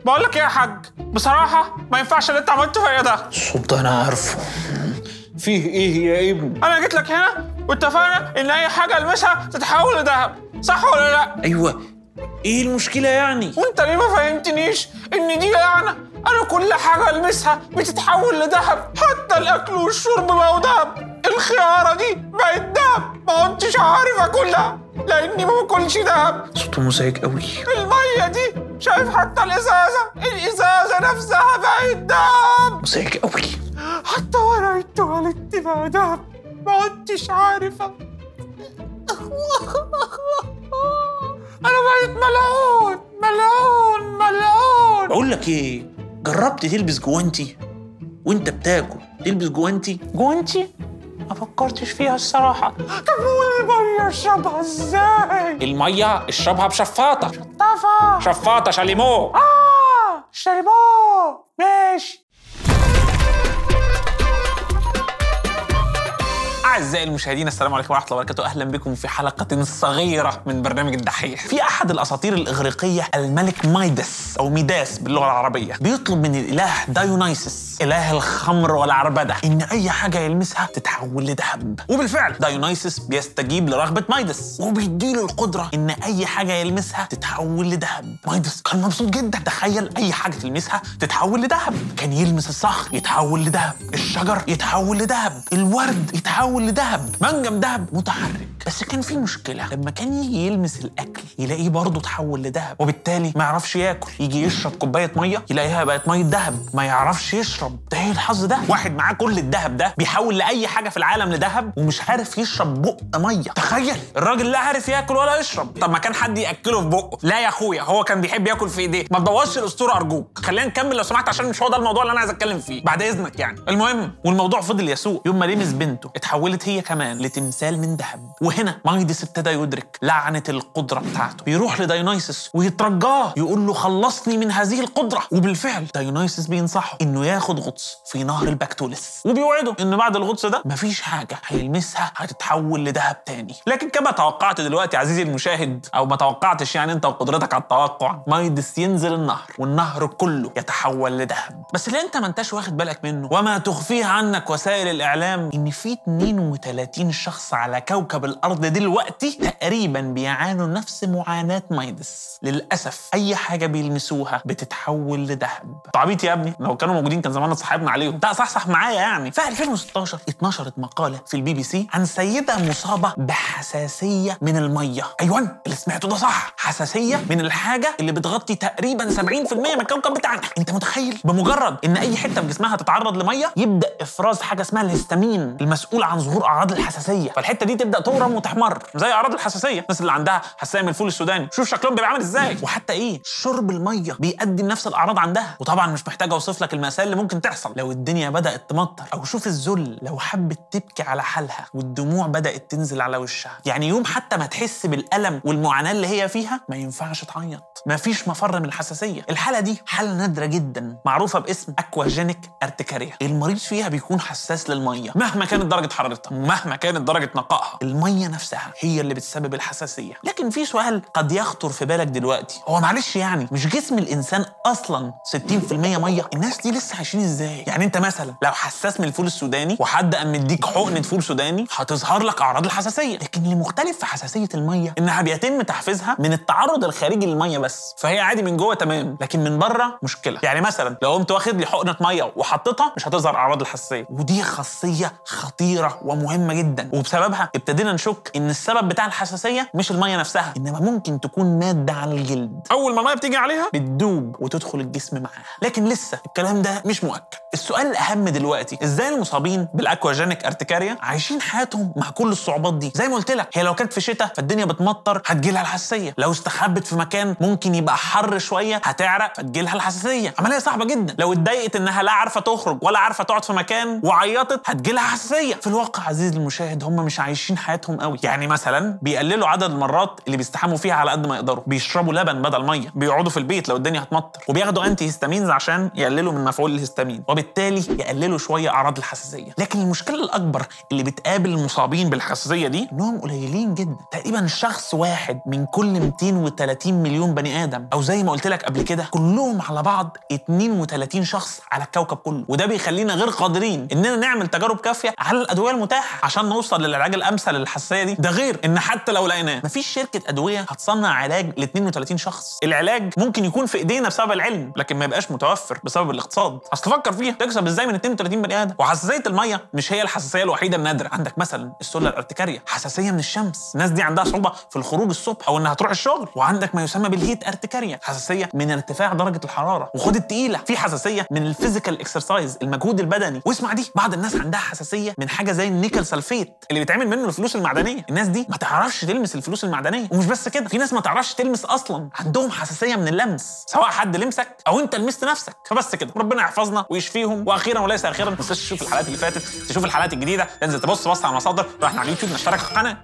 بقول لك ايه يا حاج بصراحه ما ينفعش اللي انت عملته فيا ده الصوت ده انا عارفه فيه ايه يا ابني انا جيت لك هنا واتفقنا ان اي حاجه المسها تتحول لذهب صح ولا لا ايوه ايه المشكله يعني وانت ليه ما فهمتنيش ان دي لعنه انا كل حاجه المسها بتتحول لذهب حتى الاكل والشرب بقوا ذهب الخياره دي بقت ذهب ما كنتش عارف اكلها لاني ما باكلش ذهب صوته مزعج قوي الميه دي شايف حتى الازازه الازازه نفسها بقت ذهب مزعج قوي حتى ورقه التواليت بقى ذهب ما كنتش عارفه انا بقيت ملعون ملعون ملعون بقول لك ايه جربت تلبس جوانتي وانت بتاكل تلبس جوانتي جوانتي ما فكرتش فيها الصراحة طب والمية اشربها ازاي؟ المية اشربها بشفاطة طفى شفاطة شاليمو اه شربوه ماشي أعزائي المشاهدين السلام عليكم ورحمة الله وبركاته أهلا بكم في حلقة صغيرة من برنامج الدحيح في أحد الأساطير الإغريقية الملك مايدس أو ميداس باللغة العربية بيطلب من الإله دايونايسس إله الخمر والعربدة إن أي حاجة يلمسها تتحول لذهب وبالفعل دايونايسس بيستجيب لرغبة مايدس وبيديله القدرة إن أي حاجة يلمسها تتحول لذهب مايدس كان مبسوط جدا تخيل أي حاجة تلمسها تتحول لذهب كان يلمس الصخر يتحول لذهب الشجر يتحول لذهب الورد يتحول لذهب منجم ذهب متحرك بس كان في مشكلة لما كان يجي يلمس الأكل يلاقيه برضه اتحول لذهب وبالتالي ما يعرفش ياكل يجي يشرب كوباية مية يلاقيها بقت مية ذهب ما يعرفش يشرب ده ايه الحظ ده واحد معاه كل الذهب ده بيحول لأي حاجة في العالم لذهب ومش عارف يشرب بق مية تخيل الراجل لا عارف ياكل ولا يشرب طب ما كان حد ياكله في بقه لا يا اخويا هو كان بيحب ياكل في ايديه ما تبوظش الاسطوره ارجوك خلينا نكمل لو سمحت عشان مش هو ده الموضوع اللي انا عايز اتكلم فيه بعد اذنك يعني المهم والموضوع فضل يسوء يوم ما لمس بنته اتحولت هي كمان لتمثال من ذهب وهنا مايدس ابتدى يدرك لعنه القدره بتاعته بيروح لدايونايسس ويترجاه يقول له خلصني من هذه القدره وبالفعل دايونايسس بينصحه انه ياخد غطس في نهر البكتولس وبيوعده ان بعد الغطس ده مفيش حاجه هيلمسها هتتحول لذهب تاني لكن كما توقعت دلوقتي عزيزي المشاهد او ما توقعتش يعني انت وقدرتك على التوقع مايدس ينزل النهر والنهر كله يتحول لذهب بس اللي انت ما انتش واخد بالك منه وما تخفيه عنك وسائل الاعلام ان في 32 شخص على كوكب الارض دلوقتي تقريبا بيعانوا نفس معاناه مايدس للاسف اي حاجه بيلمسوها بتتحول لذهب تعبيط يا ابني لو كانوا موجودين كان زماننا صاحبنا عليهم لا صح صح معايا يعني في 2016 اتنشرت مقاله في البي بي سي عن سيده مصابه بحساسيه من الميه ايوه اللي سمعته ده صح حساسيه من الحاجه اللي بتغطي تقريبا 70% من الكوكب بتاعنا انت متخيل بمجرد ان اي حته في جسمها تتعرض لميه يبدا افراز حاجه اسمها الهستامين المسؤول عن ظهور اعراض الحساسيه فالحته دي تبدا تورم وتحمر زي اعراض الحساسيه الناس اللي عندها حساسيه من الفول السوداني شوف شكلهم بيبقى عامل ازاي وحتى ايه شرب الميه بيؤدي لنفس الاعراض عندها وطبعا مش محتاج اوصف لك الماساه اللي ممكن تحصل لو الدنيا بدات تمطر او شوف الذل لو حبت تبكي على حالها والدموع بدات تنزل على وشها يعني يوم حتى ما تحس بالالم والمعاناه اللي هي فيها ما ينفعش تعيط مفيش مفر من الحساسيه الحاله دي حاله نادره جدا معروفه باسم اكواجينيك ارتكاريا المريض فيها بيكون حساس للميه مهما كانت درجه حرارتها مهما كانت درجه نقائها الميه نفسها هي اللي بتسبب الحساسيه لكن في سؤال قد يخطر في بالك دلوقتي هو معلش يعني مش جسم الانسان اصلا 60% ميه الناس دي لسه عايشين ازاي يعني انت مثلا لو حساس من الفول السوداني وحد قام مديك حقنه فول سوداني هتظهر لك اعراض الحساسيه لكن اللي مختلف في حساسيه الميه انها بيتم تحفيزها من التعرض الخارجي للميه بس فهي عادي من جوه تمام لكن من بره مشكله يعني مثلا لو قمت واخد لي حقنه ميه وحطيتها مش هتظهر اعراض الحساسيه ودي خاصيه خطيره ومهمه جدا وبسببها ابتدينا نشك ان السبب بتاع الحساسيه مش الميه نفسها انما ممكن تكون ماده على الجلد اول ما الميه بتيجي عليها بتدوب وتدخل الجسم معاها لكن لسه الكلام ده مش مؤكد السؤال الاهم دلوقتي ازاي المصابين بالاكواجينيك ارتكاريا عايشين حياتهم مع كل الصعوبات دي زي ما قلت لك هي لو كانت في شتاء فالدنيا بتمطر هتجيلها الحساسيه لو استخبت في مكان ممكن يبقى حر شويه هتعرق فتجيلها الحساسيه عمليه صعبه جدا لو اتضايقت انها لا عارفه تخرج ولا عارفه تقعد في مكان وعيطت هتجيلها حساسيه في الواقع عزيزي المشاهد هم مش عايشين حياتهم قوي يعني مثلا بيقللوا عدد المرات اللي بيستحموا فيها على قد ما يقدروا بيشربوا لبن بدل ميه بيقعدوا في البيت لو الدنيا هتمطر وبياخدوا انتي هيستامينز عشان يقللوا من مفعول الهستامين وبالتالي وبالتالي يقللوا شويه اعراض الحساسيه لكن المشكله الاكبر اللي بتقابل المصابين بالحساسيه دي انهم قليلين جدا تقريبا شخص واحد من كل 230 مليون بني ادم او زي ما قلت لك قبل كده كلهم على بعض 32 شخص على الكوكب كله وده بيخلينا غير قادرين اننا نعمل تجارب كافيه على الادويه المتاحه عشان نوصل للعلاج الامثل للحساسيه دي ده غير ان حتى لو لقيناه مفيش شركه ادويه هتصنع علاج ل 32 شخص العلاج ممكن يكون في ايدينا بسبب العلم لكن ما يبقاش متوفر بسبب الاقتصاد اصل فكر فيها تكسب ازاي من 32 بني ادم وحساسيه الميه مش هي الحساسيه الوحيده النادره عندك مثلا السله ارتكاريا حساسيه من الشمس الناس دي عندها صعوبه في الخروج الصبح او انها تروح الشغل وعندك ما يسمى بالهيت ارتكاريا حساسيه من ارتفاع درجه الحراره وخد التقيله في حساسيه من الفيزيكال اكسرسايز المجهود البدني واسمع دي بعض الناس عندها حساسيه من حاجه زي النيكل سلفيت اللي بيتعمل منه الفلوس المعدنيه الناس دي ما تعرفش تلمس الفلوس المعدنيه ومش بس كده في ناس ما تعرفش تلمس اصلا عندهم حساسيه من اللمس سواء حد لمسك او انت لمست نفسك فبس كده ربنا يحفظنا ويشفيهم واخيرا وليس اخيرا ما تنساش تشوف الحلقات اللي فاتت تشوف الحلقات الجديده تنزل تبص بص على المصادر واحنا على اليوتيوب نشترك في القناه